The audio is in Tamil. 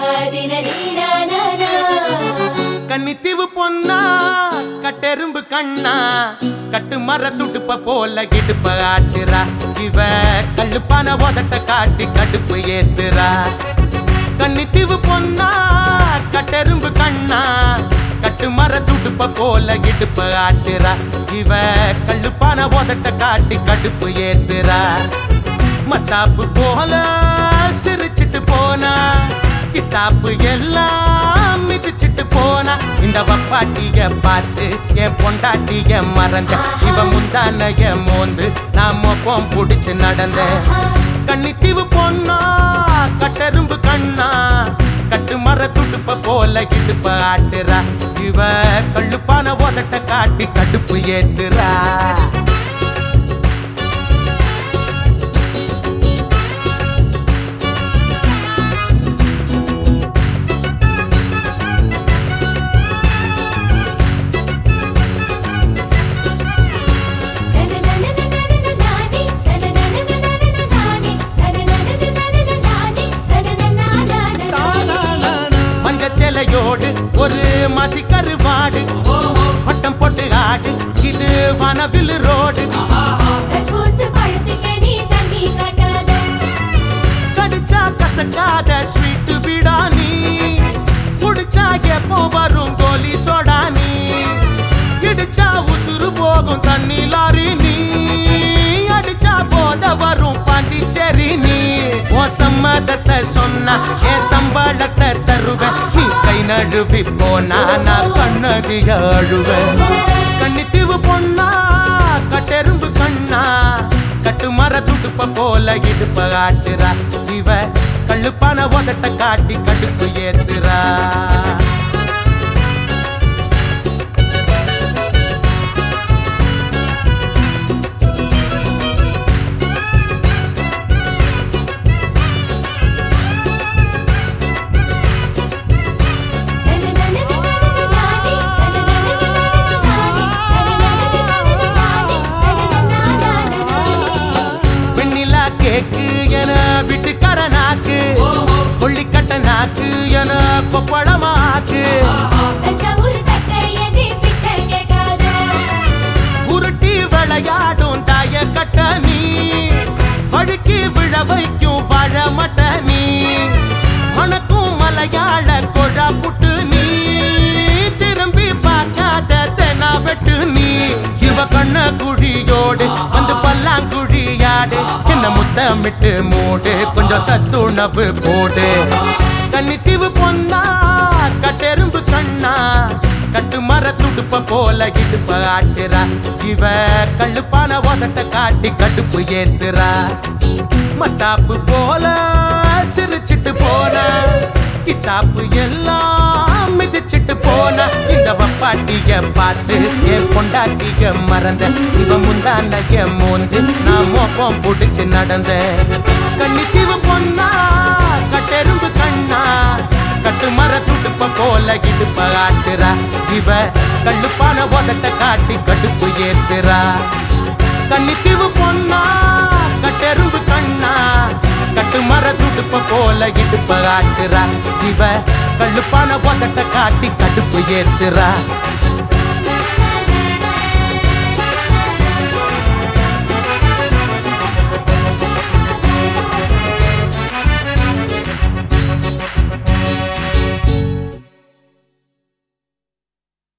கன்னித்தீவு பொன்னா கட்டெரும்பு கண்ணா கட்டு மர துடுப்ப போல இடுப்ப ஆட்டுறா இவ கல்லுப்பான உதட்ட காட்டி கடுப்பு ஏத்துறா கன்னித்தீவு பொன்னா கட்டெரும்பு கண்ணா கட்டு மர துடுப்ப போல இடுப்ப ஆட்டுறா இவ கல்லுப்பான உதட்ட காட்டி கடுப்பு ஏத்துறா மச்சாப்பு போல சிரிச்சிட்டு போனா கித்தாப்பு எல்லாம் மிதிச்சிட்டு போனா இந்த வப்பாட்டிய பார்த்து என் பொண்டாட்டிய மறந்த இவ முந்தானைய மோந்து நான் மொப்பம் புடிச்சு நடந்த கன்னித்தீவு பொண்ணா கட்டெரும்பு கண்ணா கட்டு மர துடுப்ப போல இடுப்ப ஆட்டுறா இவ கள்ளுப்பான உதட்ட காட்டி கடுப்பு ஏத்துறா மஞ்ச சேலையோடு ஒரு மசிக்கரு வாடு வட்டம் போட்டு ஆடு இது வனவில் ரோடு கடிச்சா கசக்காத ஸ்வீட் விடானி குடிச்சா எப்போ வரும் கோலி சோடா நீ இடிச்சா உசுறு போகும் தண்ணி லாரி நீ அடிச்சா போத வரும் பாண்டிச்சேரி நீ ஓ சம்மதத்தை சொன்னா என் சம்பளத்தை தருவேன் நீ கை நழுவி போனா நான் கண்ணகிய அழுவேன் கன்னித்தீவு பொண்ணா கட்டெரும்பு கண்ணா கட்டு மர துடுப்ப போல இடுப்ப ஆட்டுறா இவ கள்ளுப்பான உதட்ட காட்டி கடுப்பு ஏத்துறா வெண்ணிலா கேக்கு என வீட்டுக்கார நாக்கு கொள்ளிக்கட்ட நாக்கு என கொப்பளமாக்கு உருட்டி விளையாடும் தாய கட்ட நீ வழுக்கி விழ வைக்கும் வாழ மட்ட நீ மணக்கும் மலையாள கொழா புட்டு நீ திரும்பி பார்க்காத தெனா வெட்டு நீ இவ கண்ண குழியோடு வந்து பல்லாங்குழியாடு என்ன முத்தமிட்டு மூடு கொஞ்சம் சத்துணவு போடு கன்னித்தீவு பொன்னா கட்டெரும்பு கண்ணா கட்டு மர துடுப்ப போல இடுப்ப ஆட்டுறா இவ கள்ளுப்பான உதட்ட காட்டி கடுப்பு ஏத்துறா மத்தாப்பு போல சிரிச்சிட்டு போன கிச்சாப்பு எல்லாம் மிதிச்சிட்டு போன இந்த வப்பாட்டிய பார்த்து என் பொண்டாட்டிய மறந்த இவ முந்தானைய மோந்து நான் மோப்பம் புடிச்சு நடந்த கன்னித்தீவு பொண்ணா கட்டெரும்பு கண்ணா கட்டு மர துடுப்ப போல இடுப்ப ஆட்டுறா இவ கள்ளுப்பான உதட்ட காட்டி கடுப்பு ஏத்துறா கன்னித்தீவு பொண்ணா கட்டெரும்பு கண்ணா கட்டு மர துடுப்ப போல இடுப்ப ஆட்டுறா இவ கள்ளுப்பான உதட்ட காட்டி கடுப்பு ஏத்துறா